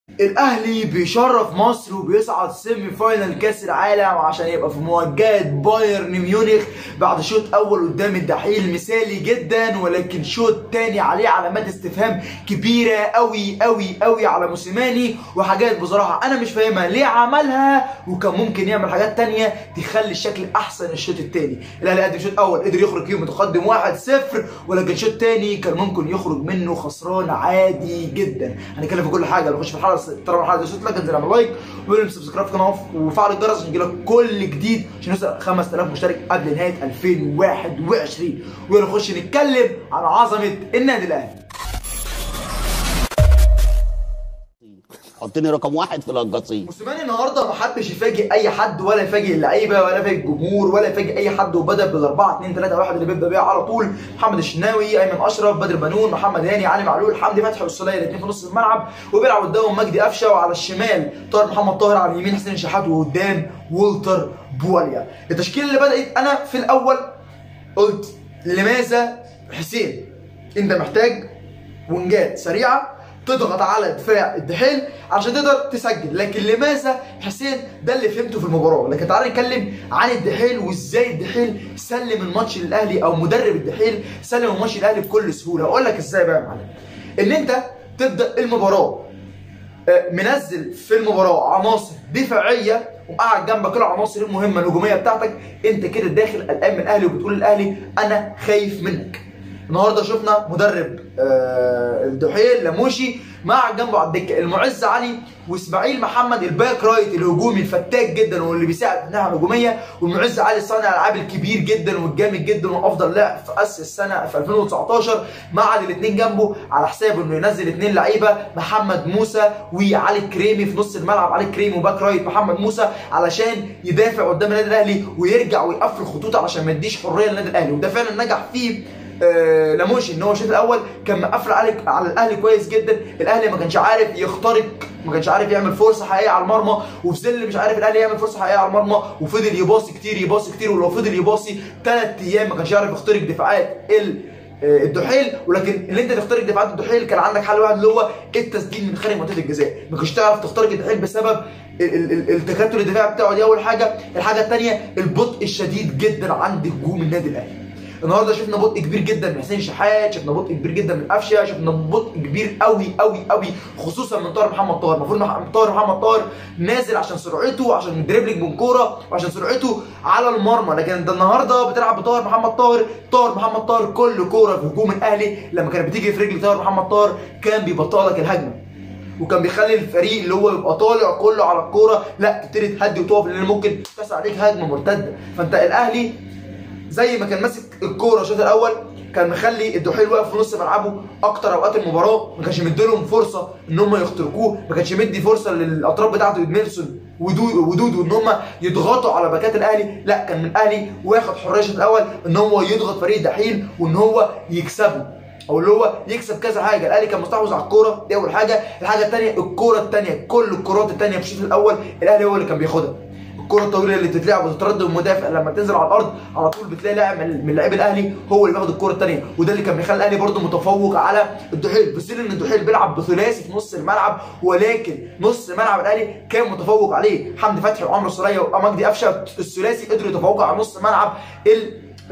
الاهلي بيشرف مصر وبيصعد سيمي فاينال كاس العالم عشان يبقى في مواجهه بايرن ميونخ بعد شوط اول قدام الدحيل مثالي جدا ولكن شوط تاني عليه علامات استفهام كبيره قوي قوي قوي على موسيماني وحاجات بصراحه انا مش فاهمها ليه عملها وكان ممكن يعمل حاجات تانية تخلي الشكل احسن الشوط التاني الاهلي قدم شوط اول قدر يخرج فيه متقدم 1-0 ولكن شوط تاني كان ممكن يخرج منه خسران عادي جدا هنتكلم في كل حاجه نخش في الحلقه طالما الحلقه دي لايك انزل اعمل لايك واعمل سبسكرايب في القناه وفعل الجرس عشان يجيلك كل جديد عشان نوصل 5000 مشترك قبل نهايه 2021 ويلا نخش نتكلم عن عظمه النادي الاهلي حطني رقم واحد في القصيم موسيماني النهارده ما حبش يفاجئ اي حد ولا يفاجئ اللعيبه ولا يفاجئ الجمهور ولا يفاجئ اي حد وبدا بال 4 2 3 1 اللي بيبدا بيها على طول محمد الشناوي ايمن اشرف بدر بنون محمد هاني علي معلول حمدي فتحي والسوليه الاثنين في نص الملعب وبيلعب قدامهم مجدي قفشه وعلى الشمال طاهر محمد طاهر على اليمين حسين شحات وقدام وولتر بواليا التشكيله اللي بدات انا في الاول قلت لماذا حسين انت محتاج ونجات سريعه تضغط على دفاع الدحيل عشان تقدر تسجل لكن لماذا حسين ده اللي فهمته في المباراه لكن تعالى نتكلم عن الدحيل وازاي الدحيل سلم الماتش للاهلي او مدرب الدحيل سلم الماتش للاهلي بكل سهوله اقول لك ازاي بقى يا معلم ان انت تبدا المباراه منزل في المباراه عناصر دفاعيه وقاعد جنبك العناصر المهمه الهجوميه بتاعتك انت كده داخل قلقان من الاهلي وبتقول للاهلي انا خايف منك النهارده شفنا مدرب آه الدحيل لموشي مع جنبه على الدكه المعز علي واسماعيل محمد الباك رايت الهجومي الفتاك جدا واللي بيساعد في الناحيه الهجوميه والمعز علي صانع الالعاب الكبير جدا والجامد جدا وافضل لاعب في اسيا السنه في 2019 مع الاثنين جنبه على حساب انه ينزل اثنين لعيبه محمد موسى وعلي كريمي في نص الملعب علي كريمي وباك رايت محمد موسى علشان يدافع قدام النادي الاهلي ويرجع ويقفل الخطوط علشان ما يديش حريه للنادي الاهلي وده فعلا نجح فيه آه لاموشي ان هو الشوط الاول كان مقفل على على الاهلي كويس جدا الاهلي ما كانش عارف يخترق ما كانش عارف يعمل فرصه حقيقيه على المرمى وفي ظل مش عارف الاهلي يعمل فرصه حقيقيه على المرمى وفضل يباصي كتير يباصي كتير ولو فضل يباصي ثلاث ايام ما كانش يعرف يخترق دفاعات ال الدحيل ولكن اللي انت تخترق دفاعات الدحيل كان عندك حل واحد اللي هو التسجيل من خارج منطقه الجزاء ما كنتش تعرف تخترق الدحيل بسبب التكتل الدفاعي بتاعه دي اول حاجه الحاجه الثانيه البطء الشديد جدا عند هجوم النادي الاهلي النهارده شفنا بطء كبير جدا من حسين شحات شفنا بطء كبير جدا من قفشه شفنا بطء كبير قوي قوي قوي خصوصا من طاهر محمد طاهر المفروض طاهر محمد طاهر نازل عشان سرعته وعشان دريبلينج من كوره وعشان سرعته على المرمى لكن انت النهارده بتلعب بطاهر محمد طاهر طاهر محمد طاهر كل كوره في هجوم الاهلي لما كانت بتيجي في رجل طاهر محمد طاهر كان بيبطئ لك الهجمه وكان بيخلي الفريق اللي هو يبقى طالع كله على الكوره لا تبتدي تهدي وتقف لان ممكن تحصل عليك هجمه مرتده فانت الاهلي زي ما كان ماسك الكوره الشوط الاول كان مخلي الدحيل واقف في نص ملعبه اكتر اوقات المباراه ما كانش مديلهم فرصه ان هم يخترقوه ما كانش مدي فرصه للاطراف بتاعته ادميلسون ودود ودود ان هم يضغطوا على باكات الاهلي لا كان من الاهلي واخد حريه الشوط الاول ان هو يضغط فريق الدحيل وان هو يكسبه او اللي هو يكسب كذا حاجه الاهلي كان مستحوذ على الكوره دي اول حاجه الحاجه الثانيه الكوره الثانيه كل الكرات الثانيه في الشوط الاول الاهلي هو اللي كان بياخدها الكره الطويله اللي بتتلعب وتترد المدافع لما تنزل على الارض على طول بتلاقي لاعب من لاعبي الاهلي هو اللي بياخد الكره الثانيه وده اللي كان بيخلي الاهلي برده متفوق على الدحيل بس ان الدحيل بيلعب بثلاثي في نص الملعب ولكن نص ملعب الاهلي كان متفوق عليه حمدي فتحي وعمرو السوليه ومجدي قفشه الثلاثي قدروا يتفوقوا على نص ملعب ال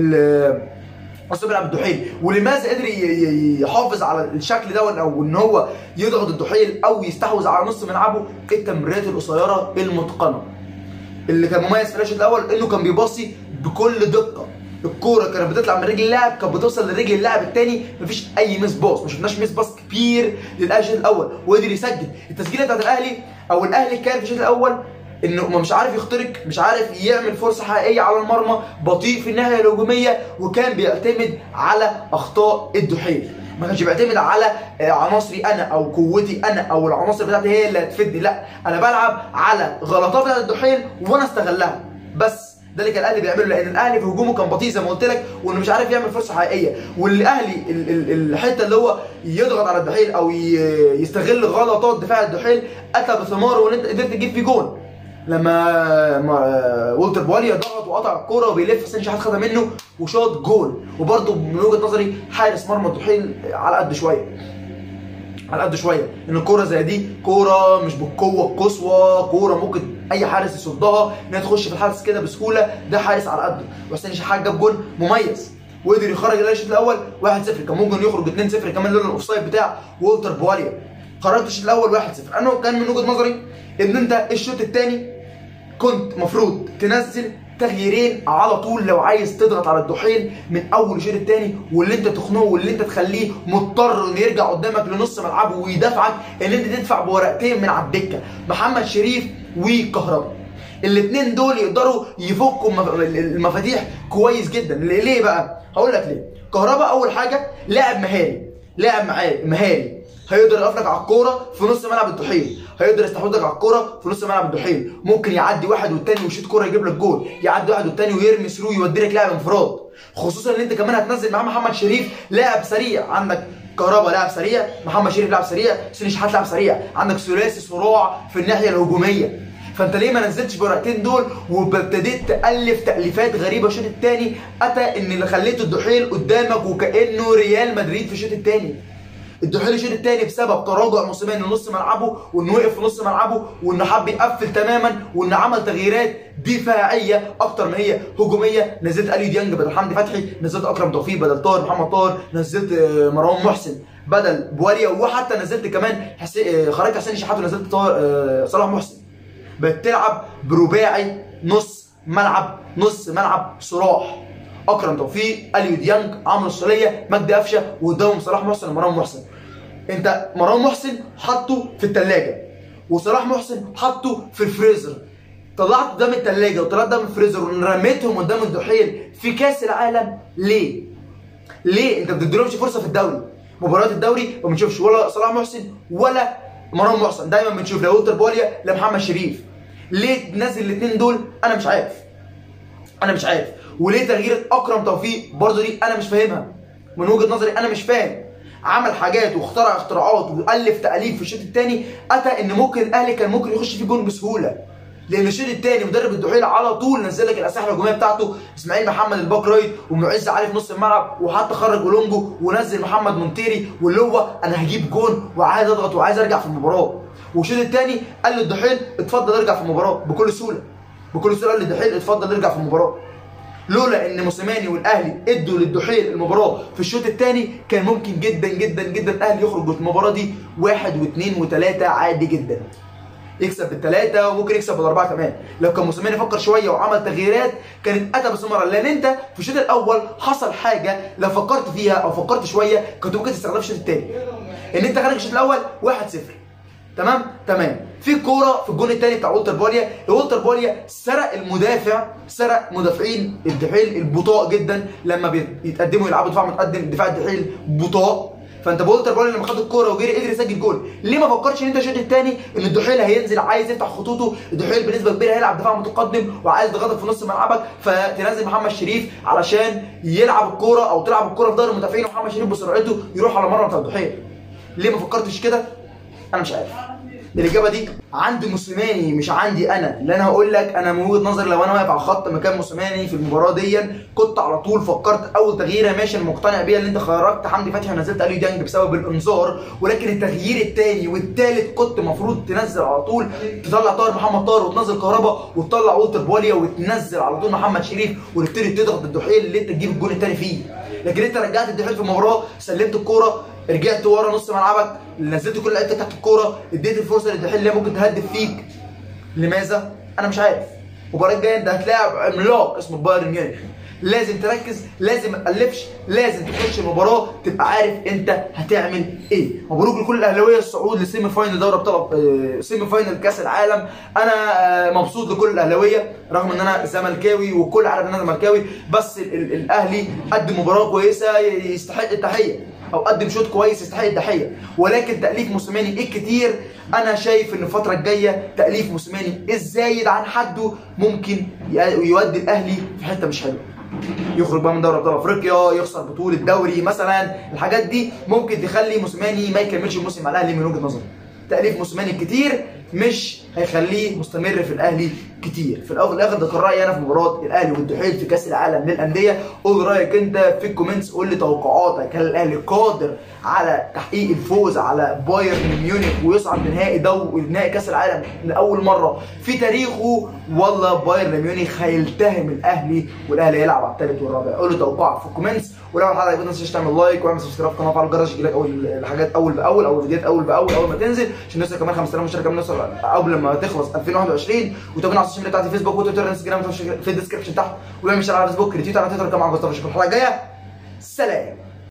ال نص ملعب الدحيل ولماذا قدر يحافظ على الشكل ده او ان هو يضغط الدحيل او يستحوذ على نص ملعبه التمريرات القصيره المتقنه اللي كان مميز في الشوط الاول انه كان بيباصي بكل دقه الكوره كانت بتطلع من رجل اللاعب كانت بتوصل لرجل اللاعب الثاني مفيش اي ميس باص ما شفناش ميس باص كبير للاهلي الشوط الاول وقدر يسجل التسجيله بتاعت الاهلي او الاهلي كان في الشوط الاول انه مش عارف يخترق مش عارف يعمل فرصه حقيقيه على المرمى بطيء في الناحيه الهجوميه وكان بيعتمد على اخطاء الدحيل ما كانش بيعتمد على عناصري انا او قوتي انا او العناصر بتاعتي هي اللي هتفيدني لا انا بلعب على غلطات بتاعت الدحيل وانا استغلها بس ده اللي كان الاهلي بيعمله لان الاهلي في هجومه كان بطيء زي ما قلت لك وانه مش عارف يعمل فرصه حقيقيه والاهلي الحته اللي هو يضغط على الدحيل او يستغل غلطات دفاع الدحيل اتى بثماره وان انت قدرت تجيب فيه جون لما والتر بواليا ضغط وقطع الكوره وبيلف حسين شحات خدها منه وشاط جول وبرده من وجهه نظري حارس مرمى الدحيل على قد شويه على قد شويه ان الكوره زي دي كوره مش بالقوه القصوى كوره ممكن اي حارس يصدها انها تخش في الحارس كده بسهوله ده حارس على قده وحسين شحات جاب جول مميز وقدر يخرج الاهلي الشوط الاول 1-0 كان ممكن يخرج 2-0 كمان لولا الاوفسايد بتاع والتر بواليا خرجت الشوط الاول 1-0 انا كان من وجهه نظري ان انت الشوط الثاني كنت مفروض تنزل تغييرين على طول لو عايز تضغط على الدحيل من اول الشوط الثاني واللي انت تخنقه واللي انت تخليه مضطر انه يرجع قدامك لنص ملعبه ويدافعك ان انت تدفع بورقتين من على الدكه محمد شريف وكهربا الاثنين دول يقدروا يفكوا المفاتيح كويس جدا ليه بقى هقول لك ليه كهربا اول حاجه لاعب مهاري لاعب مهاري هيقدر يقف لك على الكوره في نص ملعب الدحيل هيقدر يستحوذ لك على الكوره في نص ملعب الدحيل ممكن يعدي واحد والتاني ويشوط كوره يجيب لك جول يعدي واحد والتاني ويرمي ثرو يودي لك لاعب انفراد خصوصا ان انت كمان هتنزل معاه محمد شريف لاعب سريع عندك كهربا لاعب سريع محمد شريف لاعب سريع حسين شحات لاعب سريع عندك ثلاثي صراع في الناحيه الهجوميه فانت ليه ما نزلتش بالورقتين دول وابتديت تالف تاليفات غريبه الشوط الثاني اتى ان اللي خليته الدحيل قدامك وكانه ريال مدريد في الشوط الثاني الدحيل الشوط الثاني بسبب تراجع موسيماني لنص ملعبه وانه وقف في نص ملعبه وانه حب يقفل تماما وانه عمل تغييرات دفاعيه اكتر ما هي هجوميه نزلت اليو ديانج بدل حمدي فتحي نزلت اكرم توفيق بدل طاهر محمد طاهر نزلت مروان محسن بدل بواليا وحتى نزلت كمان حسين خرجت حسين شحات ونزلت طاهر صلاح محسن بقت تلعب برباعي نص ملعب نص ملعب صراح اكرم توفيق اليو ديانج عمرو السوليه مجدي قفشه وقدامهم صلاح محسن ومروان محسن انت مروان محسن حطه في الثلاجه وصلاح محسن حطه في الفريزر طلعت قدام الثلاجه وطلعت قدام الفريزر ورميتهم قدام الدحيل في كاس العالم ليه؟ ليه؟ انت ما بتديلهمش فرصه في الدوري مباريات الدوري ما بنشوفش ولا صلاح محسن ولا مروان محسن دايما بنشوف لا والتر بوليا لا محمد شريف ليه تنزل الاثنين دول انا مش عارف انا مش عارف وليه تغيير اكرم توفيق برضه دي انا مش فاهمها من وجهه نظري انا مش فاهم عمل حاجات واخترع اختراعات والف تاليف في الشوط الثاني اتى ان ممكن الاهلي كان ممكن يخش فيه جون بسهوله لان الشوط الثاني مدرب الدحيل على طول نزل لك الاسلحه الهجوميه بتاعته اسماعيل محمد الباك رايت ومعز علي في نص الملعب وحتى خرج اولونجو ونزل محمد منتيري واللي هو انا هجيب جون وعايز اضغط وعايز ارجع في المباراه والشوط الثاني قال للدحيل اتفضل ارجع في المباراه بكل سهوله بكل سهوله قال للدحيل اتفضل ارجع في المباراه لولا ان موسيماني والاهلي ادوا للدحيل المباراه في الشوط الثاني كان ممكن جدا جدا جدا الاهلي يخرج في المباراه دي واحد واثنين وثلاثه عادي جدا يكسب بالثلاثه وممكن يكسب بالاربعه كمان لو كان موسيماني فكر شويه وعمل تغييرات كانت اتى بثمره لان انت في الشوط الاول حصل حاجه لو فكرت فيها او فكرت شويه كنت ممكن تستخدمها في الشوط الثاني ان انت خارج الشوط الاول 1-0 تمام تمام في كوره في الجون الثاني بتاع والتر بوليا والتر بوليا سرق المدافع سرق مدافعين الدحيل البطاء جدا لما بيتقدموا يلعبوا دفاع متقدم دفاع الدحيل بطاء فانت بولتر بوليا لما خد الكوره وجري قدر يسجل جول ليه ما فكرتش ان انت الشوط الثاني ان الدحيل هينزل عايز يفتح خطوطه الدحيل بنسبه كبيره هيلعب دفاع متقدم وعايز يضغطك في نص ملعبك فتنزل محمد شريف علشان يلعب الكوره او تلعب الكوره في ظهر المدافعين ومحمد شريف بسرعته يروح على مرمى بتاع الدحيل ليه ما فكرتش كده انا مش عارف الاجابه دي عند موسيماني مش عندي انا اللي انا هقول لك انا من وجهه نظري لو انا واقف على الخط مكان موسيماني في المباراه دي كنت على طول فكرت اول تغييره ماشي انا مقتنع بيها ان انت خرجت حمدي فتحي ونزلت اليو ديانج بسبب الانذار ولكن التغيير الثاني والثالث كنت المفروض تنزل على طول تطلع طاهر محمد طاهر وتنزل كهربا وتطلع والتر بواليا وتنزل على طول محمد شريف وتبتدي تضغط الدحيل اللي انت تجيب الجول الثاني فيه لكن انت رجعت الدحيل في المباراه سلمت الكوره رجعت ورا نص ملعبك نزلت كل لعيبتك تحت الكوره اديت الفرصه للدحيل اللي ممكن تهدف فيك لماذا؟ انا مش عارف المباراه الجايه انت هتلاعب عملاق اسمه بايرن ميونخ لازم تركز لازم ما تقلفش لازم تخش المباراه تبقى عارف انت هتعمل ايه مبروك لكل الاهلاويه الصعود لسيمي فاينل دوري ابطال سيمي فاينل كاس العالم انا مبسوط لكل الاهلاويه رغم ان انا زملكاوي وكل عارف ان انا زملكاوي بس ال ال الاهلي قدم مباراه كويسه يستحق التحيه او قدم شوط كويس يستحق التحيه ولكن تاليف موسيماني الكتير انا شايف ان الفتره الجايه تاليف موسيماني الزايد عن حده ممكن يودي الاهلي في حته مش حلوه يخرج بقى من دوري ابطال افريقيا يخسر بطوله دوري مثلا الحاجات دي ممكن تخلي موسيماني ما يكملش الموسم مع الاهلي من وجهه نظري تاليف موسيماني الكتير مش هيخليه مستمر في الاهلي كتير في الاول والاخر ده كان رايي انا في مباراه الاهلي والدحيل في كاس العالم للانديه قول رايك انت في الكومنتس قول لي توقعاتك هل الاهلي قادر على تحقيق الفوز على بايرن ميونخ ويصعد لنهائي دو نهائي كاس العالم لاول مره في تاريخه ولا بايرن ميونخ هيلتهم الاهلي والاهلي هيلعب على الثالث والرابع قول لي توقعك في الكومنتس ولو الحلقه عجبتك ما تنساش تعمل لايك واعمل سبسكرايب في القناه وفعل الجرس يجيلك اول الحاجات اول باول او الفيديوهات اول باول اول ما تنزل عشان نوصل كمان 5000 مشترك كمان نوصل قبل ما تخلص 2021 وتابعنا على السوشيال ميديا بتاعتي فيسبوك وتويتر وانستجرام في الديسكربشن تحت ولو مش على فيسبوك ريتويت على تويتر كمان مصطفى اشوفكم الحلقه الجايه سلام